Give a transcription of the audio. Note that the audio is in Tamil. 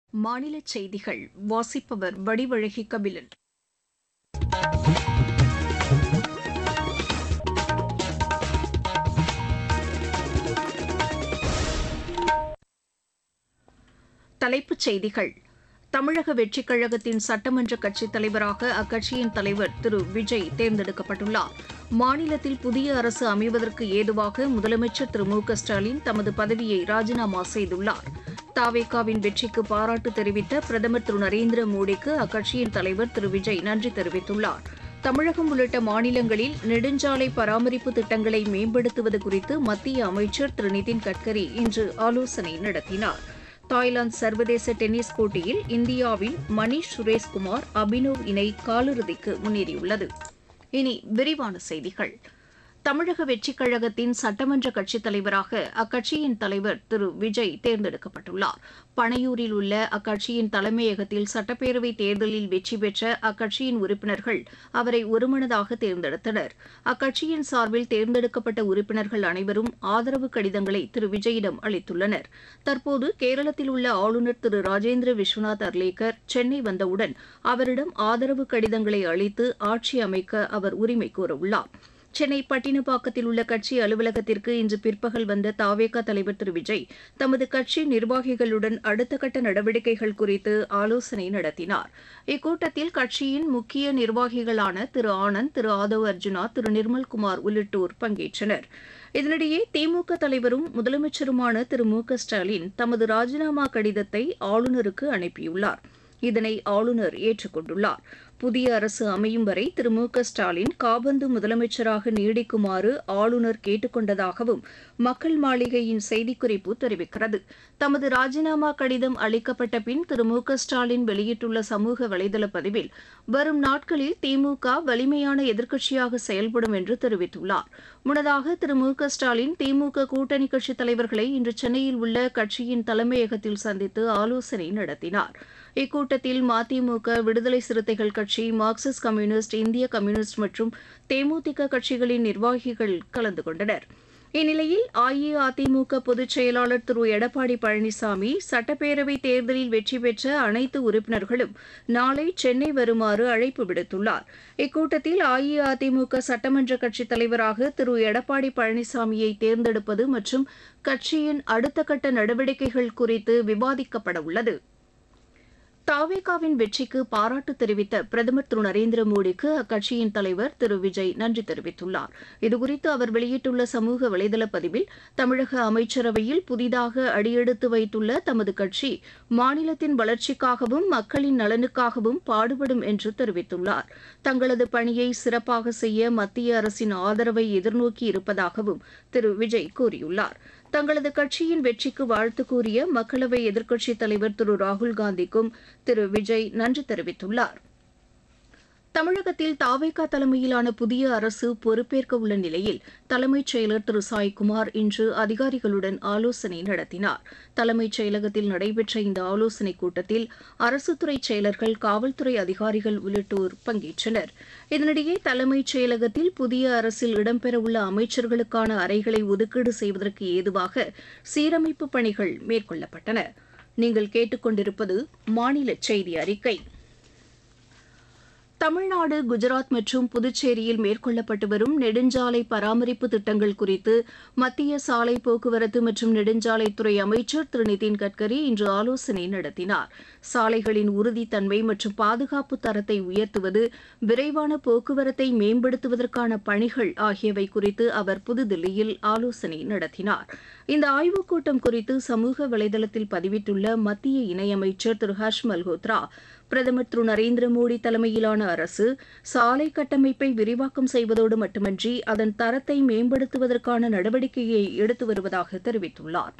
மாநிலச் செய்திகள் வாசிப்பவர் வடிவழகி கபிலன் தலைப்புச் செய்திகள் தமிழக வெற்றிக் கழகத்தின் சட்டமன்ற கட்சித் தலைவராக அக்கட்சியின் தலைவர் திரு விஜய் தேர்ந்தெடுக்கப்பட்டுள்ளார் மாநிலத்தில் புதிய அரசு அமைவதற்கு ஏதுவாக முதலமைச்சர் திரு மு க ஸ்டாலின் தமது பதவியை ராஜினாமா செய்துள்ளார் தாவேகாவின் வெற்றிக்கு பாராட்டு தெரிவித்த பிரதமர் திரு நரேந்திர மோடிக்கு அக்கட்சியின் தலைவர் திரு விஜய் நன்றி தெரிவித்துள்ளார் தமிழகம் உள்ளிட்ட மாநிலங்களில் நெடுஞ்சாலை பராமரிப்பு திட்டங்களை மேம்படுத்துவது குறித்து மத்திய அமைச்சர் திரு நிதின் கட்கரி இன்று ஆலோசனை நடத்தினார் தாய்லாந்து சர்வதேச டென்னிஸ் போட்டியில் இந்தியாவின் மணீஷ் சுரேஷ்குமார் அபினவ் இணை காலிறுதிக்கு முன்னேறியுள்ளது இனி விரிவான செய்திகள் தமிழக வெற்றிக் கழகத்தின் சட்டமன்ற கட்சித் தலைவராக அக்கட்சியின் தலைவர் திரு விஜய் தேர்ந்தெடுக்கப்பட்டுள்ளார் பனையூரில் உள்ள அக்கட்சியின் தலைமையகத்தில் சட்டப்பேரவைத் தேர்தலில் வெற்றி பெற்ற அக்கட்சியின் உறுப்பினர்கள் அவரை ஒருமனதாக தேர்ந்தெடுத்தனர் அக்கட்சியின் சார்பில் தேர்ந்தெடுக்கப்பட்ட உறுப்பினர்கள் அனைவரும் ஆதரவு கடிதங்களை திரு விஜயிடம் அளித்துள்ளனர் தற்போது கேரளத்தில் உள்ள ஆளுநர் திரு ராஜேந்திர விஸ்வநாத் அர்லேக்கர் சென்னை வந்தவுடன் அவரிடம் ஆதரவு கடிதங்களை அளித்து ஆட்சி அமைக்க அவர் உரிமை கோரவுள்ளார் சென்னை பட்டினப்பாக்கத்தில் உள்ள கட்சி அலுவலகத்திற்கு இன்று பிற்பகல் வந்த தாவேகா தலைவர் திரு விஜய் தமது கட்சி நிர்வாகிகளுடன் அடுத்த கட்ட நடவடிக்கைகள் குறித்து ஆலோசனை நடத்தினார் இக்கூட்டத்தில் கட்சியின் முக்கிய நிர்வாகிகளான திரு ஆனந்த் திரு ஆதவ் அர்ஜுனா திரு நிர்மல்குமார் உள்ளிட்டோர் பங்கேற்றனர் இதனிடையே திமுக தலைவரும் முதலமைச்சருமான திரு மு க ஸ்டாலின் தமது ராஜினாமா கடிதத்தை ஆளுநருக்கு அனுப்பியுள்ளார் இதனை ஆளுநர் ஏற்றுக்கொண்டுள்ளார் புதிய அரசு அமையும் வரை திரு மு க ஸ்டாலின் காபந்து முதலமைச்சராக நீடிக்குமாறு ஆளுநர் கேட்டுக்கொண்டதாகவும் மக்கள் மாளிகையின் செய்திக்குறிப்பு தெரிவிக்கிறது தமது ராஜினாமா கடிதம் அளிக்கப்பட்ட பின் திரு மு க ஸ்டாலின் வெளியிட்டுள்ள சமூக வலைதள பதிவில் வரும் நாட்களில் திமுக வலிமையான எதிர்க்கட்சியாக செயல்படும் என்று தெரிவித்துள்ளார் முன்னதாக திரு மு க ஸ்டாலின் திமுக கூட்டணி கட்சித் தலைவர்களை இன்று சென்னையில் உள்ள கட்சியின் தலைமையகத்தில் சந்தித்து ஆலோசனை நடத்தினார் இக்கூட்டத்தில் மதிமுக விடுதலை சிறுத்தைகள் கட்சி மார்க்சிஸ்ட் கம்யூனிஸ்ட் இந்திய கம்யூனிஸ்ட் மற்றும் தேமுதிக கட்சிகளின் நிர்வாகிகள் கலந்து கொண்டனர் இந்நிலையில் அஇஅதிமுக பொதுச் செயலாளர் திரு எடப்பாடி பழனிசாமி சட்டப்பேரவைத் தேர்தலில் வெற்றி பெற்ற அனைத்து உறுப்பினர்களும் நாளை சென்னை வருமாறு அழைப்பு விடுத்துள்ளார் இக்கூட்டத்தில் அஇஅதிமுக சட்டமன்ற கட்சித் தலைவராக திரு எடப்பாடி பழனிசாமியை தேர்ந்தெடுப்பது மற்றும் கட்சியின் அடுத்த கட்ட நடவடிக்கைகள் குறித்து விவாதிக்கப்பட உள்ளது தாவேகாவின் வெற்றிக்கு பாராட்டு தெரிவித்த பிரதமர் திரு நரேந்திர மோடிக்கு அக்கட்சியின் தலைவர் திரு விஜய் நன்றி தெரிவித்துள்ளார் இதுகுறித்து அவர் வெளியிட்டுள்ள சமூக வலைதள பதிவில் தமிழக அமைச்சரவையில் புதிதாக அடியெடுத்து வைத்துள்ள தமது கட்சி மாநிலத்தின் வளர்ச்சிக்காகவும் மக்களின் நலனுக்காகவும் பாடுபடும் என்று தெரிவித்துள்ளார் தங்களது பணியை சிறப்பாக செய்ய மத்திய அரசின் ஆதரவை எதிர்நோக்கி இருப்பதாகவும் திரு விஜய் கூறியுள்ளார் தங்களது கட்சியின் வெற்றிக்கு வாழ்த்து கூறிய மக்களவை எதிர்க்கட்சித் தலைவர் திரு ராகுல்காந்திக்கும் திரு விஜய் நன்றி தெரிவித்துள்ளார் தமிழகத்தில் தாவேகா தலைமையிலான புதிய அரசு பொறுப்பேற்க உள்ள நிலையில் தலைமைச் செயலர் திரு சாய்குமார் இன்று அதிகாரிகளுடன் ஆலோசனை நடத்தினார் தலைமைச் செயலகத்தில் நடைபெற்ற இந்த ஆலோசனைக் கூட்டத்தில் அரசுத்துறை செயலர்கள் காவல்துறை அதிகாரிகள் உள்ளிட்டோர் பங்கேற்றனர் இதனிடையே தலைமைச் செயலகத்தில் புதிய அரசில் இடம்பெறவுள்ள அமைச்சர்களுக்கான அறைகளை ஒதுக்கீடு செய்வதற்கு ஏதுவாக சீரமைப்பு பணிகள் மேற்கொள்ளப்பட்டன நீங்கள் கேட்டுக்கொண்டிருப்பது மாநில செய்தி அறிக்கை தமிழ்நாடு குஜராத் மற்றும் புதுச்சேரியில் மேற்கொள்ளப்பட்டு வரும் நெடுஞ்சாலை பராமரிப்பு திட்டங்கள் குறித்து மத்திய சாலை போக்குவரத்து மற்றும் நெடுஞ்சாலைத்துறை அமைச்சர் திரு நிதின் கட்கரி இன்று ஆலோசனை நடத்தினார் சாலைகளின் உறுதித்தன்மை மற்றும் பாதுகாப்பு தரத்தை உயர்த்துவது விரைவான போக்குவரத்தை மேம்படுத்துவதற்கான பணிகள் ஆகியவை குறித்து அவர் புதுதில்லியில் ஆலோசனை நடத்தினார் இந்த ஆய்வுக் கூட்டம் குறித்து சமூக வலைதளத்தில் பதிவிட்டுள்ள மத்திய இணையமைச்சர் திரு ஹர்ஷ் மல்ஹோத்ரா பிரதமர் திரு நரேந்திர மோடி தலைமையிலான அரசு சாலை கட்டமைப்பை விரிவாக்கம் செய்வதோடு மட்டுமன்றி அதன் தரத்தை மேம்படுத்துவதற்கான நடவடிக்கையை எடுத்து வருவதாக தெரிவித்துள்ளார்